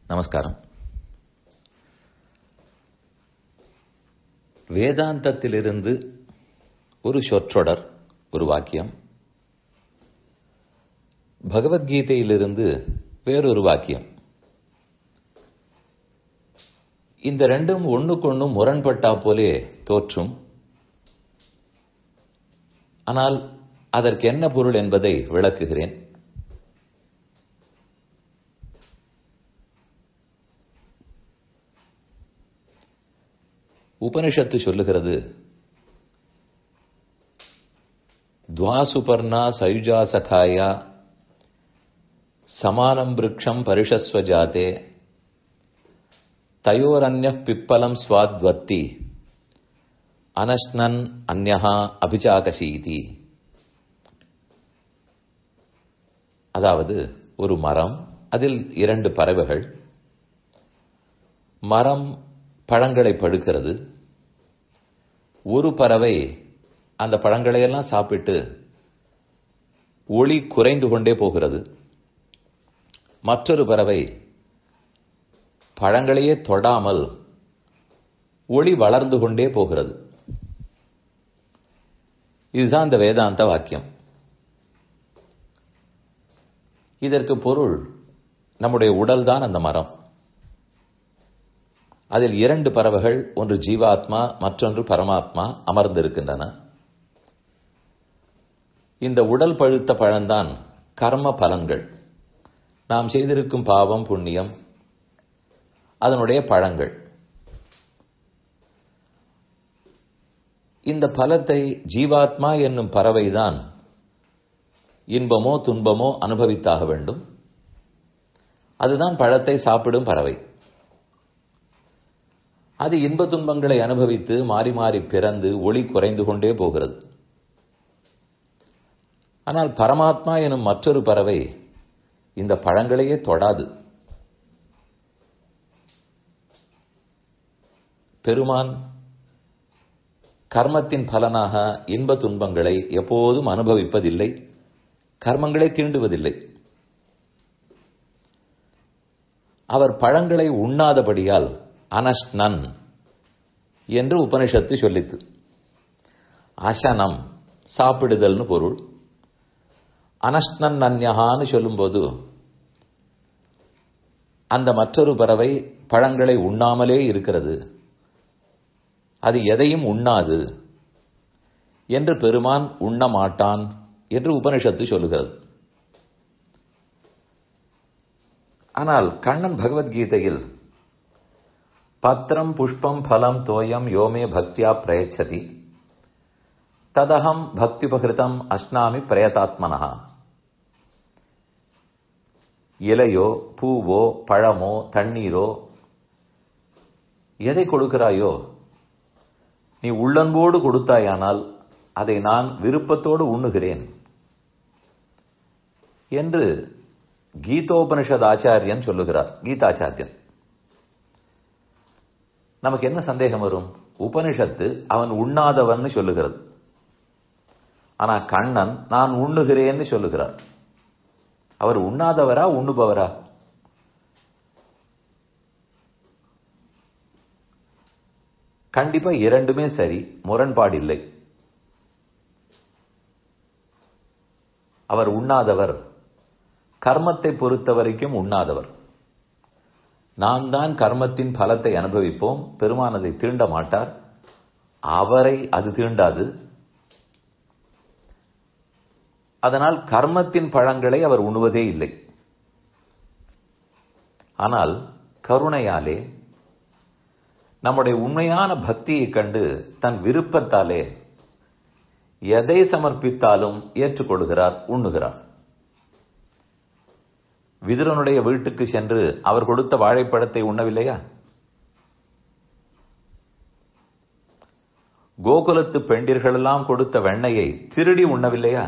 நமஸ்காரம் வேதாந்தத்திலிருந்து ஒரு சொற்றொடர் ஒரு வாக்கியம் பகவத்கீதையிலிருந்து வேறொரு வாக்கியம் இந்த ரெண்டும் ஒண்ணுக்கொண்ணு முரண்பட்டா போலே தோற்றும் ஆனால் அதற்கு என்ன பொருள் என்பதை விளக்குகிறேன் உபனிஷத்து சொல்லுகிறது துவாசுபர்ணா சயுஜா சகாயா சமானம் விரக்ஷம் பரிஷஸ்வ ஜாதே தயோரன்ய பிப்பலம் ஸ்வாத்வத்தி அனஷ்னன் அந்யஹா அபிஜாகசீதி அதாவது ஒரு மரம் அதில் இரண்டு பறவைகள் மரம் பழங்களை படுக்கிறது ஒரு பறவை அந்த பழங்களையெல்லாம் சாப்பிட்டு ஒளி குறைந்து கொண்டே போகிறது மற்றொரு பறவை பழங்களையே தொடாமல் ஒளி வளர்ந்து கொண்டே போகிறது இதுதான் இந்த வேதாந்த வாக்கியம் இதற்கு பொருள் நம்முடைய உடல் தான் அந்த மரம் அதில் இரண்டு பறவைகள் ஒன்று ஜீவாத்மா மற்றொன்று பரமாத்மா அமர்ந்திருக்கின்றன இந்த உடல் பழுத்த பழம்தான் கர்ம பலன்கள் நாம் செய்திருக்கும் பாவம் புண்ணியம் அதனுடைய பழங்கள் இந்த பலத்தை ஜீவாத்மா என்னும் பறவைதான் இன்பமோ துன்பமோ அனுபவித்தாக வேண்டும் அதுதான் பழத்தை சாப்பிடும் பறவை அது இன்ப துன்பங்களை அனுபவித்து மாறி மாறி பிறந்து ஒளி குறைந்து கொண்டே போகிறது ஆனால் பரமாத்மா எனும் மற்றொரு பறவை இந்த பழங்களையே தொடாது பெருமான் கர்மத்தின் பலனாக இன்ப துன்பங்களை எப்போதும் அனுபவிப்பதில்லை கர்மங்களை தீண்டுவதில்லை அவர் பழங்களை உண்ணாதபடியால் அனஷ்னன் என்று உபனிஷத்து சொல்லித்து அசனம் சாப்பிடுதல்னு பொருள் அனஷ்னன் நன்யகான்னு சொல்லும்போது அந்த மற்றொரு பறவை பழங்களை உண்ணாமலே இருக்கிறது அது எதையும் உண்ணாது என்று பெருமான் உண்ண மாட்டான் என்று உபனிஷத்து சொல்லுகிறது ஆனால் கண்ணன் பகவத்கீதையில் பத்திரம் புஷ்பம் பலம் தோயம் யோமே பக்தியா பிரயச்சதி ததகம் பக்திபகிருதம் அஸ்னாமி பிரயதாத்மனஹா இலையோ பூவோ பழமோ தண்ணீரோ எதை கொடுக்கிறாயோ நீ உள்ளன்போடு கொடுத்தாயானால் அதை நான் விருப்பத்தோடு உண்ணுகிறேன் என்று கீதோபனிஷத் ஆச்சாரியன் சொல்லுகிறார் கீதாச்சாரியன் நமக்கு என்ன சந்தேகம் வரும் உபனிஷத்து அவன் உண்ணாதவன் சொல்லுகிறது ஆனா கண்ணன் நான் உண்ணுகிறேன்னு சொல்லுகிறார் அவர் உண்ணாதவரா உண்ணுபவரா கண்டிப்பா இரண்டுமே சரி முரண்பாடு இல்லை அவர் உண்ணாதவர் கர்மத்தை பொறுத்த வரைக்கும் உண்ணாதவர் நாம் தான் கர்மத்தின் பலத்தை அனுபவிப்போம் பெருமானதை தீண்ட மாட்டார் அவரை அது தீண்டாது அதனால் கர்மத்தின் பழங்களை அவர் உண்ணுவதே இல்லை ஆனால் கருணையாலே நம்முடைய உண்மையான பக்தியை கண்டு தன் விருப்பத்தாலே எதை சமர்ப்பித்தாலும் ஏற்றுக்கொள்கிறார் உண்ணுகிறார் விதுரனுடைய வீட்டுக்கு சென்று அவர் கொடுத்த வாழைப்பழத்தை உண்ணவில்லையா கோகுலத்து பெண்டிர்களெல்லாம் கொடுத்த வெண்ணையை திருடி உண்ணவில்லையா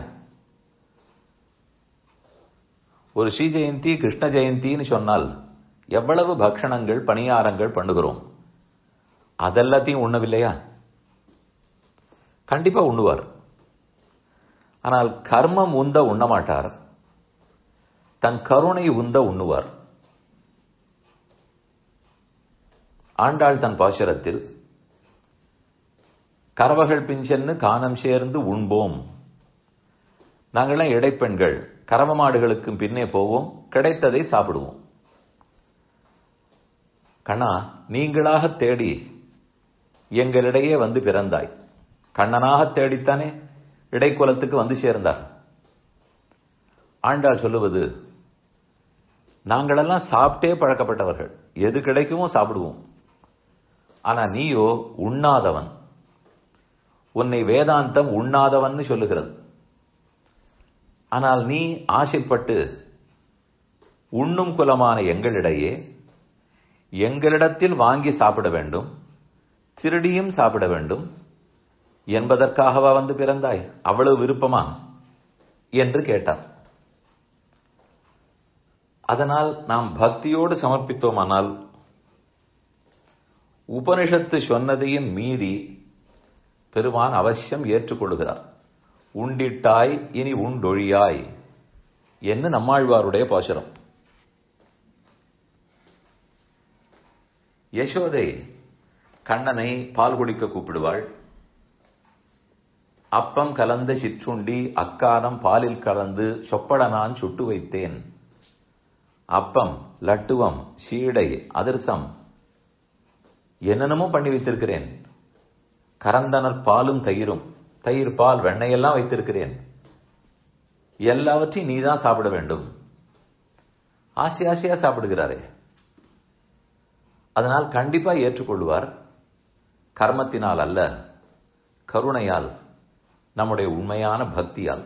ஒரு ஸ்ரீ ஜெயந்தி கிருஷ்ண ஜெயந்தின்னு சொன்னால் எவ்வளவு பக்ஷணங்கள் பணியாரங்கள் பண்ணுகிறோம் அதெல்லாத்தையும் உண்ணவில்லையா கண்டிப்பா உண்ணுவார் ஆனால் கர்மம் உந்த உண்ண மாட்டார் தன் கருணை உந்த உண்ணுவார் ஆண்டாள் தன் பாசுரத்தில் கறவகள் பிஞ்சென்னு காணம் சேர்ந்து உண்போம் நாங்கள்லாம் இடைப்பெண்கள் கறவ மாடுகளுக்கும் பின்னே போவோம் கிடைத்ததை சாப்பிடுவோம் கண்ணா நீங்களாக தேடி எங்களிடையே வந்து பிறந்தாய் கண்ணனாக தேடித்தானே இடைக்குலத்துக்கு வந்து சேர்ந்தார் ஆண்டாள் சொல்லுவது நாங்களெல்லாம் சாப்பிட்டே பழக்கப்பட்டவர்கள் எது கிடைக்குமோ சாப்பிடுவோம் ஆனா நீயோ உண்ணாதவன் உன்னை வேதாந்தம் உண்ணாதவன் சொல்லுகிறது ஆனால் நீ ஆசைப்பட்டு உண்ணும் குலமான எங்களிடையே எங்களிடத்தில் வாங்கி சாப்பிட வேண்டும் திருடியும் சாப்பிட வேண்டும் என்பதற்காகவா வந்து பிறந்தாய் அவ்வளவு விருப்பமா என்று கேட்டார் அதனால் நாம் பக்தியோடு சமர்ப்பித்தோமானால் உபனிஷத்து சொன்னதையும் மீறி பெருமான் அவசியம் ஏற்றுக்கொள்கிறார் உண்டிட்டாய் இனி உண்டொழியாய் என்று நம்மாழ்வாருடைய பாசுரம் யசோதை கண்ணனை பால் குடிக்க கூப்பிடுவாள் அப்பம் கலந்த சிற்றுண்டி அக்காரம் பாலில் கலந்து சொப்பட நான் சுட்டு வைத்தேன் அப்பம் லட்டுவம் சீடை அதிர்சம் என்னென்னமோ பண்ணி வைத்திருக்கிறேன் கரந்தனர் பாலும் தயிரும் தயிர் பால் வெண்ணையெல்லாம் வைத்திருக்கிறேன் எல்லாவற்றையும் நீதான் சாப்பிட வேண்டும் ஆசை ஆசையா சாப்பிடுகிறாரே அதனால் கண்டிப்பா ஏற்றுக்கொள்வார் கர்மத்தினால் அல்ல கருணையால் நம்முடைய உண்மையான பக்தியால்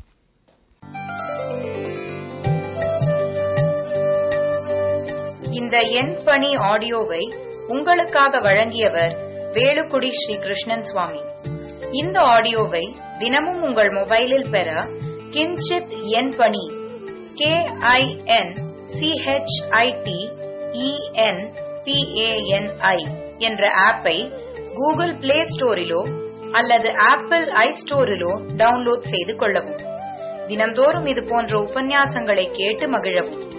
இந்த எண் பணி ஆடியோவை உங்களுக்காக வழங்கியவர் வேலுக்குடி ஸ்ரீ கிருஷ்ணன் சுவாமி இந்த ஆடியோவை தினமும் உங்கள் மொபைலில் பெற கிஞ்சித் எண் பணி கே ஐ என் சிஹெச்ஐடி இஎன் பிஏஎன்ஐ என்ற ஆப்பை கூகுள் பிளே ஸ்டோரிலோ அல்லது ஆப்பிள் ஐ ஸ்டோரிலோ டவுன்லோட் செய்து கொள்ளவும் தினம்தோறும் இது போன்ற உபன்யாசங்களை கேட்டு மகிழவும்